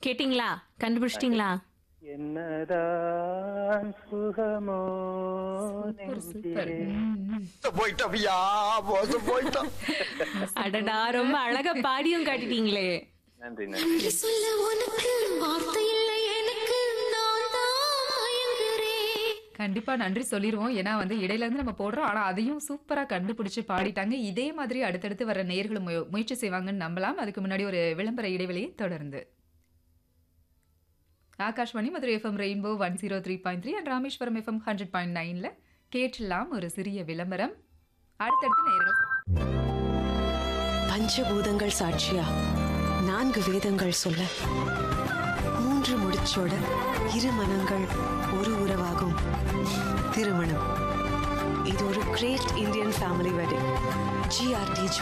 கேட்டிங்களா கண்டுபிடிச்சிட்டிங்களா என்னதான் சுகமோ சூப்பர் சூப்பர் நெஞ்சிலே. ம், ம். போயிட்டோம்யா மோசம் போயிட்டோம் அடடா ரொம்ப அழகா பாடியும் காட்டிட்டீங்களே நன்றி நன்றி சொல்ல உனக்கு வார்த்தை இல்லை எனக்கு நான் தான் மயங்குறேன் கண்டிப்பா நன்றி சொல்லிருவோம் ஏன்னா வந்து இடையில இருந்து நம்ம போடுறோம் ஆனா அதையும் சூப்பரா கண்டுபிடிச்சு பாடிட்டாங்க இதே மாதிரி அடுத்தடுத்து வர நேர்களும் முய- முயற்சி செய்வாங்கன்னு நம்பலாம் அதுக்கு முன்னாடி ஒரு விளம்பர இடைவெளியை தொடர்ந்து Akashvani Madurai FM rainbow one zero three point three and Rameswaram FM hundred point நைன்ல கேட்டலாம் ஒரு சிறிய விளம்பரம் அடுத்தடுத்து நேர்கள் பஞ்சபூதங்கள் சாட்சியா நான்கு வேதங்கள் சொல்ல மூன்று முடிச்சோட இரு மனங்கள் ஒரு உறவாகும் திருமணம் இது ஒரு great Indian family wedding GRT